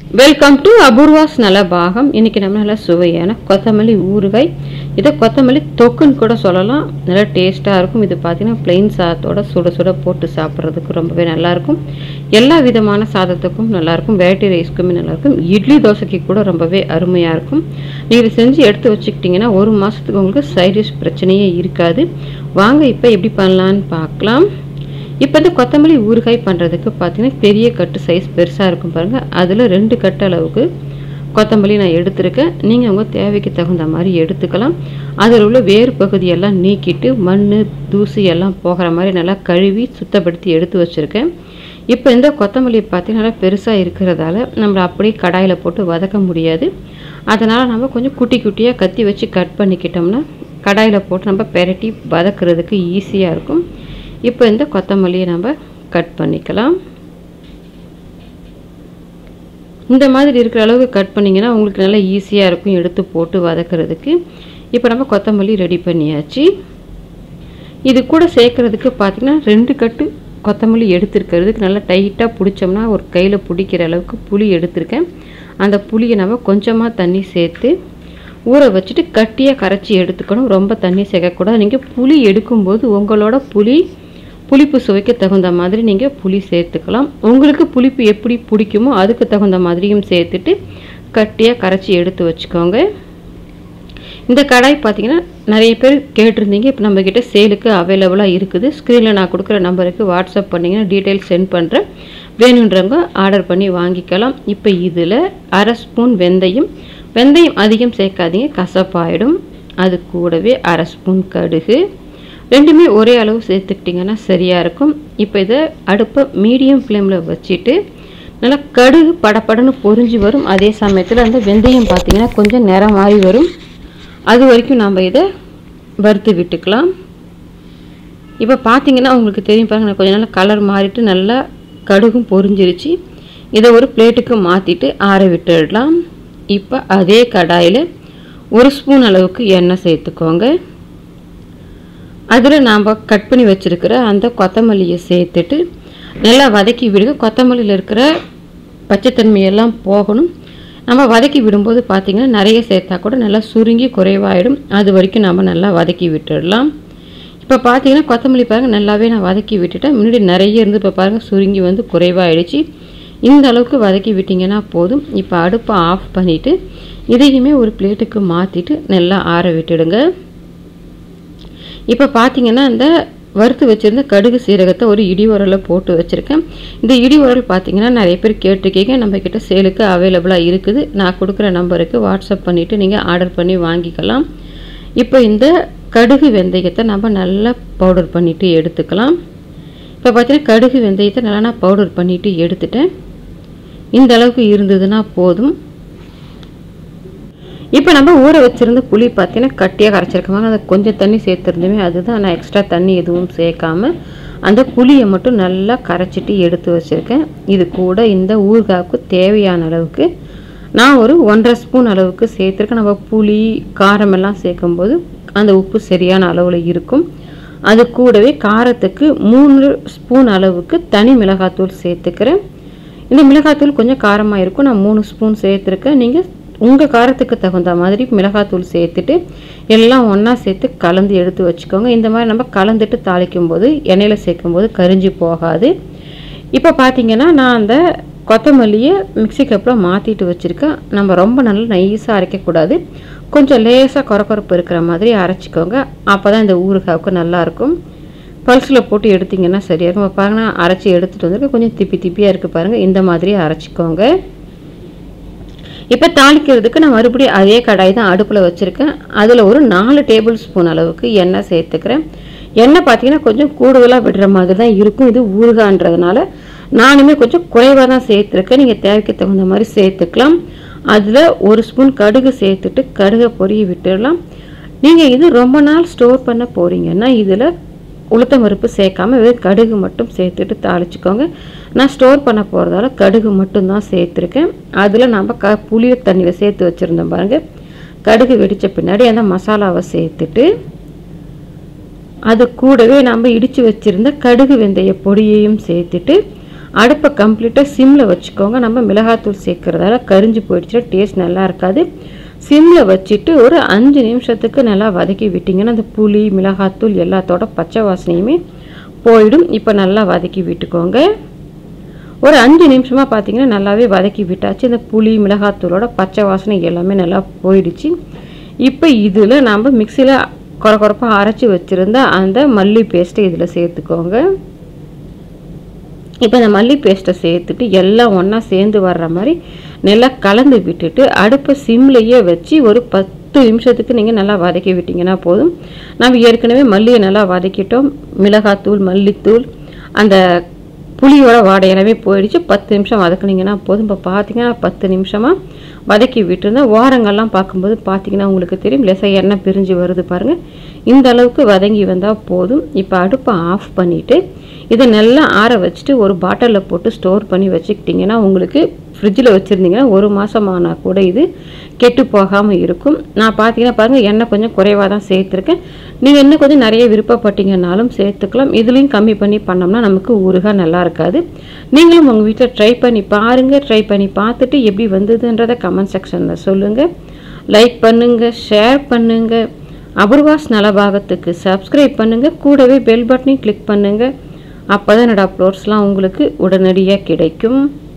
welcome to Apoorva's நல பாகம் இன்னைக்கு நம்ம நல்லா சுவையான கொத்தமல்லி ஊறுகாய் இதை கொத்தமல்லி தொக்குன்னு கூட சொல்லலாம் நல்லா டேஸ்ட்டாக இருக்கும் இது பார்த்தீங்கன்னா பிளெயின் சாதத்தோட சுட சுட போட்டு சாப்பிட்றதுக்கு ரொம்பவே நல்லாயிருக்கும் எல்லா விதமான சாதத்துக்கும் நல்லாயிருக்கும் வெரைட்டி ரைஸ்க்குமே நல்லாயிருக்கும் இட்லி தோசைக்கு கூட ரொம்பவே அருமையாக இருக்கும் நீங்கள் இதை செஞ்சு எடுத்து வச்சுக்கிட்டிங்கன்னா ஒரு மாதத்துக்கு உங்களுக்கு சைடிஷ் பிரச்சனையே இருக்காது வாங்க இப்போ எப்படி பண்ணலான்னு பார்க்கலாம் இப்போ இந்த கொத்தமல்லி ஊறுகாய் பண்ணுறதுக்கு பார்த்தீங்கன்னா பெரிய கட்டு சைஸ் பெருசாக இருக்கும் பாருங்கள் அதில் ரெண்டு கட்டு அளவுக்கு கொத்தமல்லி நான் எடுத்திருக்கேன் நீங்கள் உங்கள் தேவைக்கு தகுந்த மாதிரி எடுத்துக்கலாம் அதில் உள்ள வேறு பகுதியெல்லாம் நீக்கிட்டு மண் தூசி எல்லாம் போகிற மாதிரி நல்லா கழுவி சுத்தப்படுத்தி எடுத்து வச்சுருக்கேன் இப்போ இந்த கொத்தமல்லி பார்த்தீங்கன்னா நல்லா பெருசாக இருக்கிறதால நம்மளை அப்படியே கடாயில் போட்டு வதக்க முடியாது அதனால் நம்ம கொஞ்சம் குட்டி குட்டியாக கத்தி வச்சு கட் பண்ணிக்கிட்டோம்னா கடாயில் போட்டு நம்ம பெரட்டி வதக்குறதுக்கு ஈஸியாக இருக்கும் இப்போ இந்த கொத்தமல்லியை நம்ம கட் பண்ணிக்கலாம் இந்த மாதிரி இருக்கிற அளவுக்கு கட் பண்ணிங்கன்னா உங்களுக்கு நல்லா ஈஸியாக இருக்கும் எடுத்து போட்டு வதக்கிறதுக்கு இப்போ நம்ம கொத்தமல்லி ரெடி பண்ணியாச்சு இது கூட சேர்க்குறதுக்கு பார்த்திங்கன்னா ரெண்டு கட்டு கொத்தமல்லி எடுத்துருக்கிறதுக்கு நல்லா டைட்டாக பிடிச்சோம்னா ஒரு கையில் பிடிக்கிற அளவுக்கு புளி எடுத்திருக்கேன் அந்த புளியை நம்ம கொஞ்சமாக தண்ணி சேர்த்து ஊற வச்சுட்டு கட்டியாக கரைச்சி எடுத்துக்கணும் ரொம்ப தண்ணி சேர்க்கக்கூடாது நீங்கள் புளி எடுக்கும்போது உங்களோட புளி புளிப்பு சுவைக்கு தகுந்த மாதிரி நீங்கள் புளி சேர்த்துக்கலாம் உங்களுக்கு புளிப்பு எப்படி பிடிக்குமோ அதுக்கு தகுந்த மாதிரியும் சேர்த்துட்டு கட்டியாக கரைச்சி எடுத்து வச்சுக்கோங்க இந்த கடாய் பார்த்தீங்கன்னா நிறைய பேர் கேட்டிருந்தீங்க இப்போ நம்மக்கிட்ட சேலுக்கு அவைலபிளாக இருக்குது ஸ்க்ரீனில் நான் கொடுக்குற நம்பருக்கு வாட்ஸ்அப் பண்ணிங்கன்னா டீட்டெயில்ஸ் சென்ட் பண்ணுறேன் வேணுன்றவங்க ஆர்டர் பண்ணி வாங்கிக்கலாம் இப்போ இதில் அரை ஸ்பூன் வெந்தயம் வெந்தயம் அதிகம் சேர்க்காதீங்க கசப்பாயிடும் அது கூடவே அரை ஸ்பூன் கடுகு ரெண்டுமே ஒரே அளவு சேர்த்துக்கிட்டிங்கன்னா சரியாக இருக்கும் இப்போ இதை அடுப்பை மீடியம் ஃப்ளேமில் வச்சுட்டு நல்லா கடுகு படப்படன்னு பொரிஞ்சு வரும் அதே சமயத்தில் அந்த வெந்தயம் பார்த்திங்கன்னா கொஞ்சம் நிறம் மாறி வரும் அது வரைக்கும் நம்ம இதை வறுத்து விட்டுக்கலாம் இப்போ பார்த்தீங்கன்னா உங்களுக்கு தெரியும் பாருங்க கொஞ்சம் நல்லா கலர் மாறிட்டு நல்லா கடுகும் பொரிஞ்சிருச்சு இதை ஒரு பிளேட்டுக்கு மாற்றிட்டு ஆற விட்டுடலாம் இப்போ அதே கடாயில் ஒரு ஸ்பூன் அளவுக்கு எண்ணெய் சேர்த்துக்கோங்க அதில் நாம் கட் பண்ணி வச்சுருக்கிற அந்த கொத்தமல்லியை சேர்த்துட்டு நல்லா வதக்கி விடுங்க கொத்தமல்லியில் இருக்கிற பச்சைத்தன்மையெல்லாம் போகணும் நம்ம வதக்கி விடும்போது பார்த்திங்கன்னா நிறைய சேர்த்தா கூட நல்லா சுருங்கி குறைவாயிடும் அது வரைக்கும் நம்ம நல்லா வதக்கி விட்டுடலாம் இப்போ பார்த்தீங்கன்னா கொத்தமல்லி பாருங்கள் நல்லாவே நான் வதக்கி விட்டுட்டேன் முன்னாடி நிறைய இருந்து இப்போ பாருங்கள் சுருங்கி வந்து குறைவாயிடுச்சு இந்த அளவுக்கு வதக்கி விட்டிங்கன்னா போதும் இப்போ அடுப்பை ஆஃப் பண்ணிவிட்டு இதையுமே ஒரு பிளேட்டுக்கு மாற்றிட்டு நல்லா ஆற விட்டுடுங்க இப்போ பார்த்தீங்கன்னா இந்த வறுத்து வச்சுருந்த கடுகு சீரகத்தை ஒரு இடி உரலில் போட்டு வச்சுருக்கேன் இந்த இடி உரல் பார்த்தீங்கன்னா நிறைய பேர் கேட்டிருக்கீங்க நம்மக்கிட்ட சேலுக்கு அவைலபிளாக இருக்குது நான் கொடுக்குற நம்பருக்கு வாட்ஸ்அப் பண்ணிவிட்டு நீங்கள் ஆர்டர் பண்ணி வாங்கிக்கலாம் இப்போ இந்த கடுகு வெந்தயத்தை நம்ம நல்லா பவுடர் பண்ணிவிட்டு எடுத்துக்கலாம் இப்போ பார்த்தீங்கன்னா கடுகு வெந்தயத்தை நல்லா நான் பவுடர் பண்ணிவிட்டு எடுத்துட்டேன் இந்த அளவுக்கு இருந்ததுன்னா போதும் இப்போ நம்ம ஊற வச்சுருந்த புளி பார்த்தீங்கன்னா கட்டியாக கரைச்சிருக்கோம் அதை கொஞ்சம் தண்ணி சேர்த்துருந்துமே அதுதான் நான் எக்ஸ்ட்ரா தண்ணி எதுவும் சேர்க்காம அந்த புளியை மட்டும் நல்லா கரைச்சிட்டு எடுத்து வச்சுருக்கேன் இது கூட இந்த ஊறுகாய்க்கு தேவையான அளவுக்கு நான் ஒரு ஒன்றரை ஸ்பூன் அளவுக்கு சேர்த்துருக்கேன் நம்ம புளி காரமெல்லாம் சேர்க்கும்போது அந்த உப்பு சரியான அளவில் இருக்கும் அது கூடவே காரத்துக்கு மூணு ஸ்பூன் அளவுக்கு தனி மிளகாத்தூள் சேர்த்துக்கிறேன் இந்த மிளகாத்தூள் கொஞ்சம் காரமாக இருக்கும் நான் மூணு ஸ்பூன் சேர்த்துருக்கேன் நீங்கள் உங்கள் காரத்துக்கு தகுந்த மாதிரி மிளகாத்தூள் சேர்த்துட்டு எல்லாம் ஒன்றா சேர்த்து கலந்து எடுத்து வச்சுக்கோங்க இந்த மாதிரி நம்ம கலந்துட்டு தாளிக்கும் போது எண்ணெயில் சேர்க்கும் போது கரிஞ்சு போகாது இப்போ பார்த்தீங்கன்னா நான் அந்த கொத்தமல்லியை மிக்சி கப்பில் மாற்றிட்டு வச்சுருக்கேன் நம்ம ரொம்ப நல்லா நைஸாக அரைக்கக்கூடாது கொஞ்சம் லேசாக குறக்குறப்பு இருக்கிற மாதிரி அரைச்சிக்கோங்க அப்போ தான் இந்த ஊறுகாவுக்கு நல்லாயிருக்கும் பல்ஸில் போட்டு எடுத்திங்கன்னா சரியாக இருக்கும் இப்போ பாருங்கன்னா அரைச்சி எடுத்துகிட்டு வந்துருக்கு கொஞ்சம் திப்பி திப்பியாக இருக்குது பாருங்கள் இந்த மாதிரி அரைச்சிக்கோங்க இப்போ தாளிக்கிறதுக்கு நான் மறுபடியும் அதே கடாய் தான் அடுப்பில் வச்சுருக்கேன் அதில் ஒரு நாலு டேபிள் ஸ்பூன் அளவுக்கு எண்ணெய் சேர்த்துக்கிறேன் எண்ணெய் பார்த்தீங்கன்னா கொஞ்சம் கூடுதலாக விடுற மாதிரி தான் இருக்கும் இது ஊறுகான்றதுனால நானுமே கொஞ்சம் குறைவாக தான் சேர்த்துருக்கேன் நீங்கள் தேவைக்கு தகுந்த மாதிரி சேர்த்துக்கலாம் அதில் ஒரு ஸ்பூன் கடுகு சேர்த்துட்டு கடுகை பொரிய விட்டுடலாம் நீங்கள் இது ரொம்ப நாள் ஸ்டோர் பண்ண போகிறீங்கன்னா இதில் உளுத்தம் பருப்பு சேர்க்காம வெறும் கடுகு மட்டும் சேர்த்துட்டு தாளிச்சுக்கோங்க நான் ஸ்டோர் பண்ண போகிறதால கடுகு மட்டும்தான் சேர்த்துருக்கேன் அதில் நம்ம க புளிய தண்ணியில் சேர்த்து வச்சுருந்தோம் பாருங்கள் கடுகு வெடித்த பின்னாடி அந்த மசாலாவை சேர்த்துட்டு அது கூடவே நம்ம இடித்து வச்சுருந்த கடுகு வெந்தய பொடியையும் சேர்த்துட்டு அடுப்பை கம்ப்ளீட்டாக சிம்மில் வச்சுக்கோங்க நம்ம மிளகாத்தூள் சேர்க்குறதால கரிஞ்சு போயிடுச்சுன்னா டேஸ்ட் நல்லா இருக்காது சிம்மில் வச்சுட்டு ஒரு அஞ்சு நிமிஷத்துக்கு நல்லா வதக்கி விட்டிங்கன்னா அந்த புளி மிளகாத்தூள் எல்லாத்தோட பச்சை வாசனையுமே போயிடும் இப்போ நல்லா வதக்கி விட்டுக்கோங்க ஒரு அஞ்சு நிமிஷமாக பார்த்தீங்கன்னா நல்லாவே வதக்கி விட்டாச்சு இந்த புளி மிளகாத்தூளோட பச்சை வாசனை எல்லாமே நல்லா போயிடுச்சு இப்போ இதில் நம்ம மிக்சியில் குறை குறைப்பாக அரைச்சி வச்சுருந்த அந்த மல்லி பேஸ்ட்டை இதில் சேர்த்துக்கோங்க இப்போ இந்த மல்லி பேஸ்ட்டை சேர்த்துட்டு எல்லாம் ஒன்றா சேர்ந்து வர்ற மாதிரி நல்லா கலந்து விட்டுட்டு அடுப்பை சிம்லேயே வச்சு ஒரு பத்து நிமிஷத்துக்கு நீங்கள் நல்லா வதக்கி விட்டிங்கன்னா போதும் நம்ம ஏற்கனவே மல்லியை நல்லா வதக்கிட்டோம் மிளகாத்தூள் மல்லித்தூள் அந்த புளியோட வாடை எல்லாமே போயிடுச்சு பத்து நிமிஷம் வதக்குனீங்கன்னா போதும் இப்போ பார்த்தீங்கன்னா பத்து நிமிஷமாக வதக்கி விட்டுருந்தேன் ஓரங்கள்லாம் பார்க்கும்போது பார்த்தீங்கன்னா உங்களுக்கு தெரியும் லேசாக எண்ணெய் பிரிஞ்சு வருது பாருங்கள் இந்த அளவுக்கு வதங்கி வந்தால் போதும் இப்போ அடுப்பை ஆஃப் பண்ணிவிட்டு இதை நல்லா ஆற வச்சுட்டு ஒரு பாட்டிலில் போட்டு ஸ்டோர் பண்ணி வச்சுக்கிட்டிங்கன்னா உங்களுக்கு ஃப்ரிட்ஜில் வச்சுருந்தீங்கன்னா ஒரு மாதம் ஆனால் கூட இது கெட்டு போகாமல் இருக்கும் நான் பார்த்தீங்கன்னா பாருங்கள் எண்ணெய் கொஞ்சம் குறைவாக தான் சேர்த்துருக்கேன் நீங்கள் இன்னும் கொஞ்சம் நிறைய விருப்பப்பட்டீங்கன்னாலும் சேர்த்துக்கலாம் இதுலேயும் கம்மி பண்ணி பண்ணோம்னா நமக்கு ஊறுகாய் நல்லா இருக்காது நீங்களும் உங்கள் வீட்டில் ட்ரை பண்ணி பாருங்கள் ட்ரை பண்ணி பார்த்துட்டு எப்படி வந்ததுன்றதை கமெண்ட் செக்ஷனில் சொல்லுங்கள் லைக் பண்ணுங்கள் ஷேர் பண்ணுங்கள் அபூர்வாஸ் நலபாகத்துக்கு சப்ஸ்கிரைப் பண்ணுங்கள் கூடவே பெல் பட்டனையும் கிளிக் பண்ணுங்கள் அப்போ தான் என்னோடய அப்லோட்ஸ்லாம் உங்களுக்கு உடனடியாக கிடைக்கும்